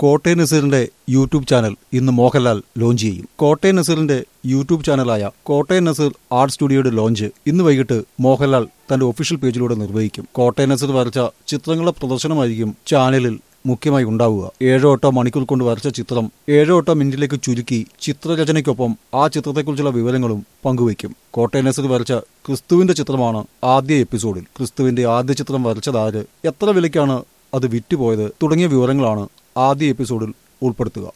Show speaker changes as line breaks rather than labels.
കോട്ടയം നസീറിന്റെ YouTube channel ഇന്ന് Mohanlal launch ചെയ്യും കോട്ടയം നസീറിന്റെ യൂട്യൂബ് ചാനലായ കോട്ടയം നസീർ ആർട്ട് സ്റ്റുഡിയോയുടെ ലോഞ്ച് ഇന്ന് വൈകിട്ട് മോഹൻലാൽ തന്റെ ഒഫീഷ്യൽ പേജിലൂടെ നിർവഹിക്കും കോട്ടയം നസീർ വരച്ച ചിത്രങ്ങളുടെ പ്രദർശനമായിരിക്കും ചാനലിൽ മുഖ്യമായി ഉണ്ടാവുക ഏഴോ എട്ടോ മണിക്കൂർ കൊണ്ട് വരച്ച ചിത്രം ഏഴോ എട്ടോ മിനിറ്റിലേക്ക് ചുരുക്കി ചിത്രരചനയ്ക്കൊപ്പം ആ ചിത്രത്തെക്കുറിച്ചുള്ള വിവരങ്ങളും പങ്കുവയ്ക്കും കോട്ടയം നസീർ വരച്ച ക്രിസ്തുവിന്റെ ചിത്രമാണ് ആദ്യ എപ്പിസോഡിൽ ക്രിസ്തുവിന്റെ ആദ്യ ചിത്രം വരച്ചതാര് എത്ര വിലയ്ക്കാണ് അത് വിറ്റുപോയത് തുടങ്ങിയ വിവരങ്ങളാണ് ആദ്യ എപ്പിസോഡിൽ ഉൾപ്പെടുത്തുക